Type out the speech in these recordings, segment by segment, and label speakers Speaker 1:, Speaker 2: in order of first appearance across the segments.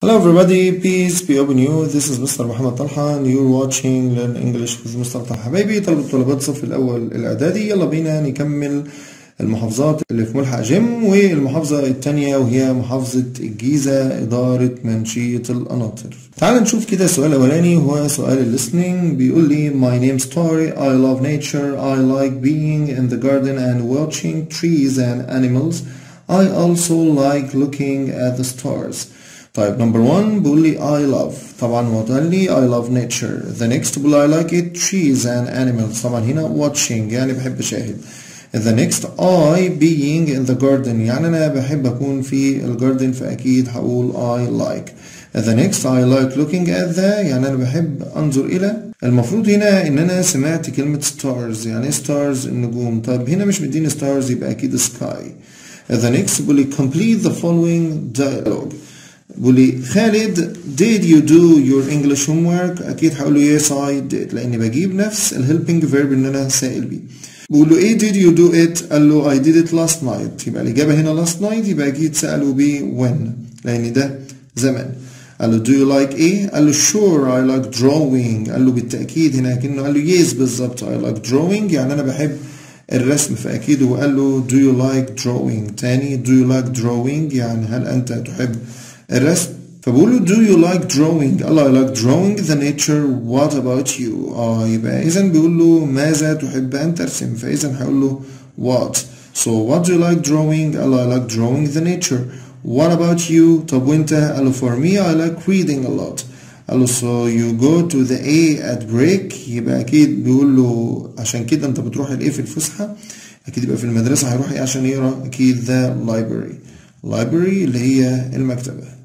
Speaker 1: Hello everybody, peace be upon you. This is Mr. محمد طلحة and you're watching Learn English with Mr. طلحة. حبايبي طلبة طلبات الصف الأول الإعدادي يلا بينا نكمل المحافظات اللي في ملحق جيم والمحافظة التانية وهي محافظة الجيزة إدارة منشية القناطر. تعال نشوف كده السؤال الأولاني هو سؤال الليسننج بيقول لي My name's Tori, I love nature, I like being in the garden and watching trees and animals. I also like looking at the stars. طيب number one بيقول لي I love طبعا هو قال لي I love nature the next بيقول I like it trees and animals طبعا هنا watching يعني بحب أشاهد the next I being in the garden يعني أنا بحب أكون في الجاردن فأكيد هقول I like the next I like looking at the يعني أنا بحب أنظر إلى المفروض هنا إن أنا سمعت كلمة stars يعني stars النجوم طيب هنا مش مديني stars يبقى أكيد sky the next بيقول لي complete the following dialogue بيقول لي خالد did you do your English homework أكيد هقول له yes I did لأني بجيب نفس الهيلبينج فيرب اللي أنا سائل بيه بقول له ايه did you do it قال له I did it last night يبقى الإجابة هنا last night يبقى أكيد سألوا بيه when لأن ده زمان قال له do you like ايه قال له sure I like drawing قال له بالتأكيد هنا كأنه قال له yes بالظبط I like drawing يعني أنا بحب الرسم فأكيد هو قال له do you like drawing تاني do you like drawing يعني هل أنت تحب الرسم فبقول له do you like drawing قال له I like drawing the nature what about you اه يبقى إذا بيقول له ماذا تحب أن ترسم فإذا هقول له what so what do you like drawing قال له I like drawing the nature what about you طب وانت قال له for me I like reading a lot قال له so you go to the A at break يبقى أكيد بيقول له عشان كده أنت بتروح الإيه في الفسحة أكيد يبقى في المدرسة هيروح إيه عشان يقرأ أكيد the library library اللي هي المكتبة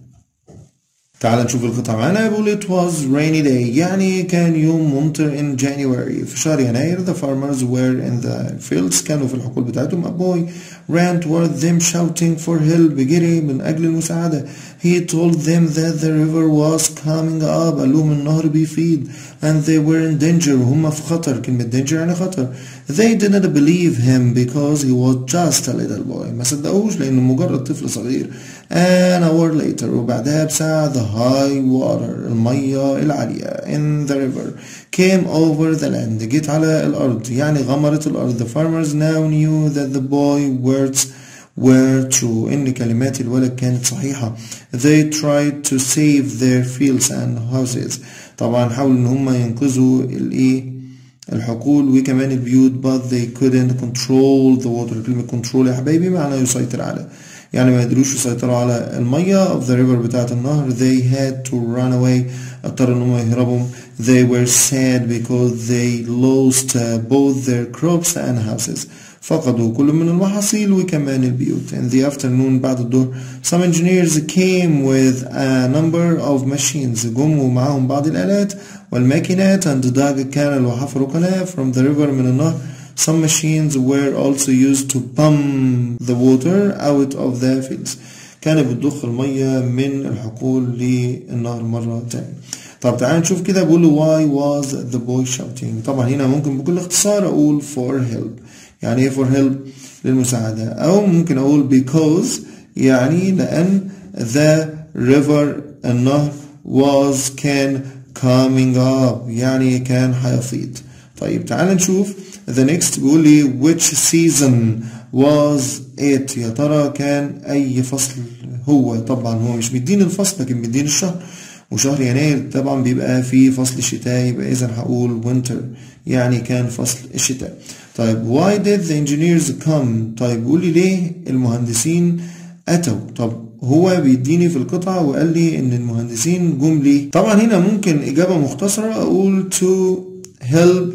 Speaker 1: تعال نشوف القطعة معانا بيقول it was rainy day يعني كان يوم ممطر in January في شهر يناير the farmers were in the fields كانوا في الحقول بتاعتهم a boy ran toward them shouting for help جري من أجل المساعدة he told them that the river was coming up قال لهم النهر بيفيض and they were in danger وهم في خطر كلمة danger يعني خطر they didn't believe him because he was just a little boy ما صدقوش لأنه مجرد طفل صغير an hour later وبعدها بساعة the high water المية العالية in the river came over the land جيت على الأرض يعني غمرت الأرض the farmers now knew that the boy words were true إن كلمات الولد كانت صحيحة they tried to save their fields and houses طبعا حاولوا إن هم ينقذوا الإيه الحقول وكمان البيوت but they couldn't control the water كلمة control يا حبايبي معناه يسيطر على يعني ما يقدروش يسيطروا على المية of the river بتاعة النهر they had to run away اضطروا ان هم يهربوا they were sad because they lost both their crops and houses فقدوا كل من المحاصيل وكمان البيوت in the afternoon بعد الظهر some engineers came with a number of machines جم ومعاهم بعض الآلات والماكينات and dug كان وحفروا قناة from the river من النهر Some machines were also used to pump the water out of the fields. كانت بتضخ المية من الحقول للنهر مرة تانية. طب تعال نشوف كده بيقول له why was the boy shouting طبعا هنا ممكن بكل اختصار اقول for help يعني ايه for help للمساعدة او ممكن اقول because يعني لان the river النهر was كان coming up يعني كان هيفيض طيب تعال نشوف the next بيقول لي which season was it يا ترى كان أي فصل هو طبعا هو مش مديني الفصل لكن مديني الشهر وشهر يناير طبعا بيبقى في فصل الشتاء يبقى إذا هقول winter يعني كان فصل الشتاء طيب why did the engineers come طيب بيقول لي ليه المهندسين أتوا طب هو بيديني في القطعة وقال لي إن المهندسين جم ليه طبعا هنا ممكن إجابة مختصرة أقول to help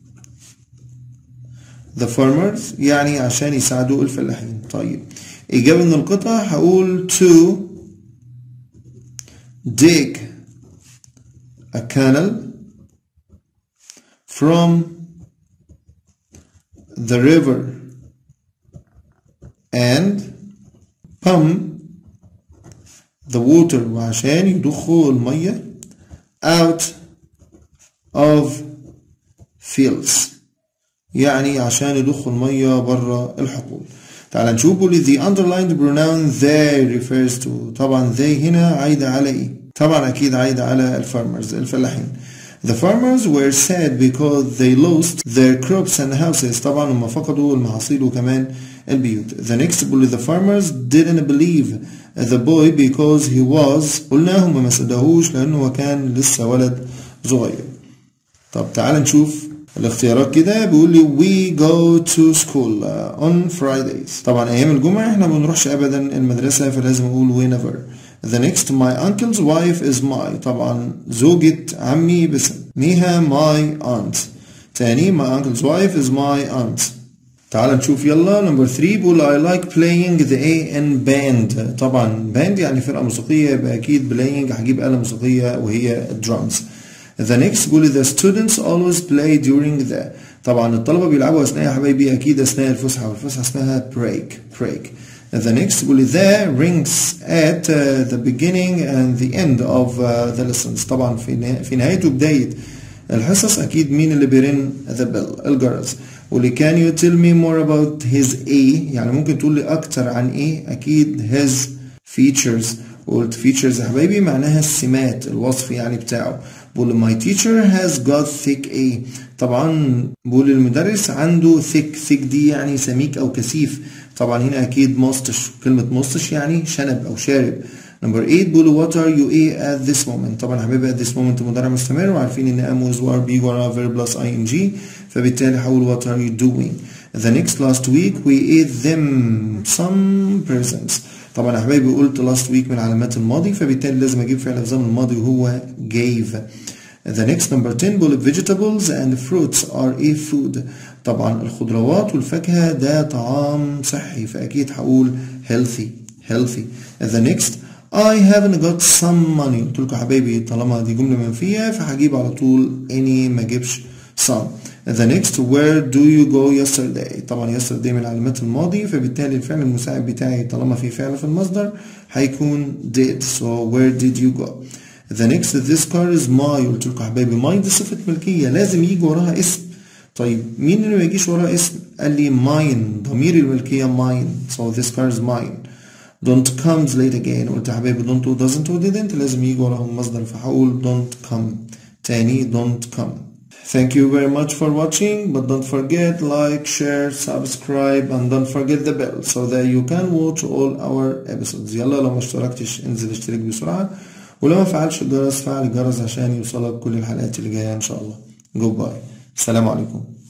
Speaker 1: the farmers يعني عشان يساعدوا الفلاحين طيب إجابة من القطع هقول to dig a canal from the river and pump the water وعشان يضخوا المية out of fields يعني عشان يضخوا المية بره الحقول تعال نشوف بيقول the underlined pronoun they refers to طبعا they هنا عايدة على ايه طبعا اكيد عايدة على الفارمرز الفلاحين The farmers were sad because they lost their crops and houses طبعا هم فقدوا المحاصيل وكمان البيوت The next بيقول the farmers didn't believe the boy because he was قلنا هم ما صدقوش لأنه هو كان لسه ولد صغير طب تعال نشوف الاختيارات كده بيقول لي we go to school on Fridays طبعا أيام الجمعة احنا ما بنروحش أبدا المدرسة فلازم أقول whenever The next my uncle's wife is my طبعا زوجة عمي باسم ميها my aunt تاني my uncle's wife is my aunt تعال نشوف يلا نمبر 3 بيقول I like playing the A in band طبعا band يعني فرقة موسيقية يبقى أكيد playing هجيب آلة موسيقية وهي drums The next بيقول the students always play during the طبعا الطلبة بيلعبوا أثناء يا حبايبي أكيد أثناء الفسحة والفسحة اسمها break break The next بيقول the rings at uh, the beginning and the end of uh, the lessons طبعا في في نهاية وبداية الحصص أكيد مين اللي بيرن the bell الجرس واللي can you tell me more about his A يعني ممكن تقول لي أكتر عن إيه أكيد his features قلت features يا حبايبي معناها السمات الوصف يعني بتاعه بقول my teacher has got thick A طبعا بقول المدرس عنده thick thick دي يعني سميك أو كثيف طبعا هنا أكيد مستش كلمة مستش يعني شنب أو شارب نمبر 8 بيقولوا what are you a at this moment طبعا حبيبي at this moment مضارع مستمر وعارفين ان am was were be were verb plus ing فبالتالي هقول what are you doing the next last week we ate them some presents طبعا يا حبايبي قلت last week من علامات الماضي فبالتالي لازم اجيب فعل في زمن الماضي وهو gave The next number 10 بيقول vegetables and fruits are a food طبعا الخضروات والفاكهة ده طعام صحي فأكيد هقول healthy healthy The next I haven't got some money قلت لكم حبايبي طالما دي جملة منفية فهجيب على طول any ما اجيبش some The next where do you go yesterday طبعا yesterday من علامات الماضي فبالتالي الفعل المساعد بتاعي طالما في فعل في المصدر هيكون did so where did you go The next this car is my قلت لكم حبايبي my دي صفة ملكية لازم يجي وراها اسم طيب مين اللي ما يجيش وراها اسم قال لي mine ضمير الملكية mine so this car is mine don't comes late again قلت يا حبايبي don't و doesn't و didn't لازم يجي وراهم مصدر فهقول don't come تاني don't come Thank you very much for watching but don't forget like share subscribe and don't forget the bell so that you can watch all our episodes يلا لو ما اشتركتش انزل اشترك بسرعة ولو ما فعلش الجرس فعل الجرس عشان يوصلك كل الحلقات اللي جاية ان شاء الله جود باي السلام عليكم